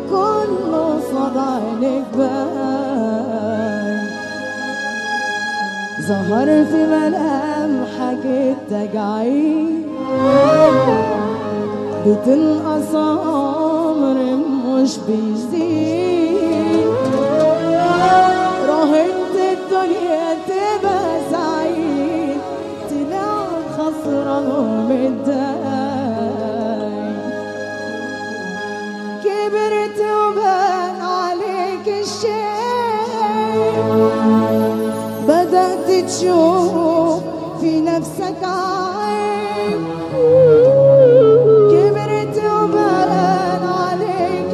كله صدى عينك باين ظهر في ملامحك التجاعيد بتنقص عمر مش بيزيد راهنت الدنيا تبقى سعيد طلع خسران ومتضايق كبرت وبان عليك الشيء بدأت تشوف في نفسك عيب كبرت وبان عليك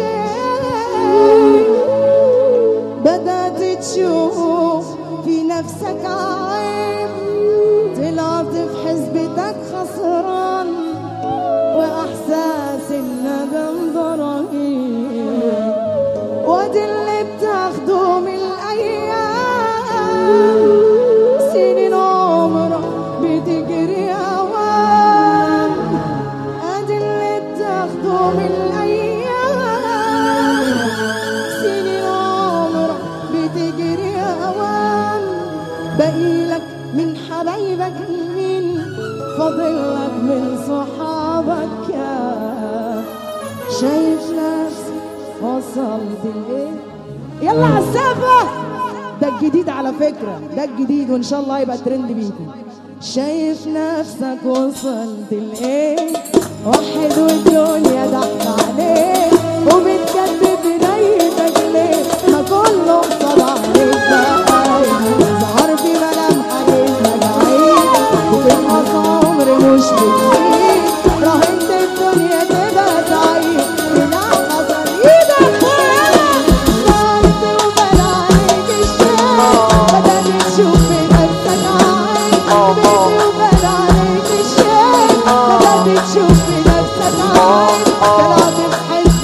الشيء بدأت تشوف في نفسك عيب طلعت في حسبتك خسران وإحساس الندم ضريب وادي اللي بتاخده من الأيام سنين عمرك بتجري أوام ادي اللي بتاخده من الأيام سنين عمرك بتجري أوام باقيلك من حبايبك مين فاضلك من صحابك يا شايف نفسك وصلت لايه يلا على السقفة ده الجديد على فكرة ده الجديد وإن شاء الله يبقى ترند بيكم شايف نفسك وصلت لإيه واحد والدنيا ضحك عليك وبتكذب بدايتك ليه ما كله قصد عليك بقى ظهر في ملامحك المجاعيد بتنقص عمر مش بتزيد راهنت الدنيا تبقى سعيد طلع حصل ايدك فوق صارت وبان عليك الشيء بدأت تشوف في نفسك عيب بدأت وبان عليك الشيء بدأت تشوف في نفسك عيب طلعت في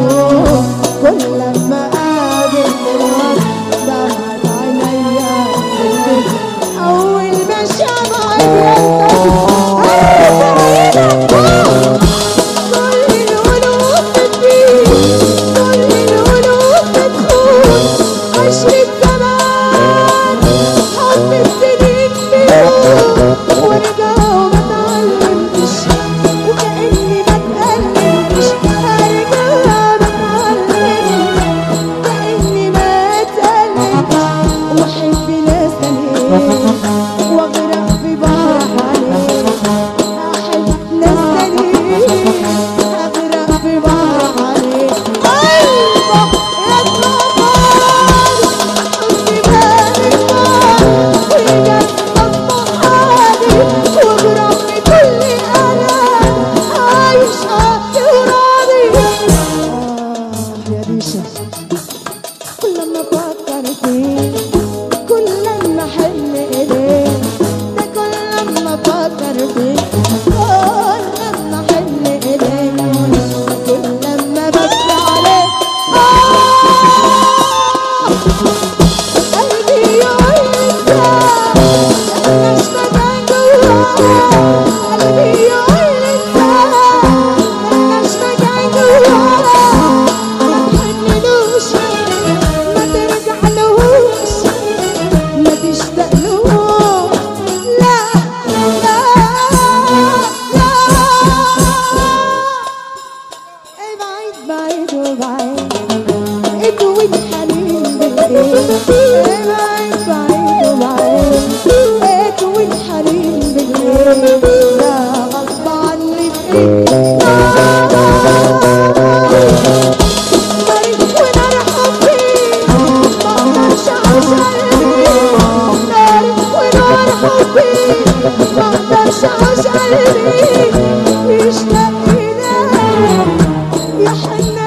النور كل لما قابل الوقت دمعت عينيا تفتكر أول ما شمعت رنت كل القلوب بتبيع كل القلوب بتخون عشرة زمان حب السنين بيوم وارجع وما اتعلمتش وكأني ما اتألمتش ارجع ما اتعلمتش كأني ما اتألمتش واحب ناس تانيين واغرق في بحر عليك احب ناس تانيين اغرق في بحر عليك قلبك يطلع نار حبي بارد نار ويجي حالي وبرغم كل ألم عايش قاسي وراضي آه يا ريشة كل ما أفكر فيك كل لما أحن إليك ده كل لما أفكر فيك كل لما أحن إليك كل لما ببكي عليك آه قلبي يقول انت مش مكان جوايا قلبي يقول انت مش مكان جوايا ما تحنلوش ما ترجعلوش ما تشتاقلوش لا لا لا ابعد بعيد وبعيد ادوي الحنين بالايد ابعد بعيد وبعيد ادوي الحنين بالايد لا غصب عني بايد مريض ونار حبي ما اقدرش اعيش قلبي مريض ونار حبي ما اقدرش اعيش قلبي يشتاق اليك يا حنان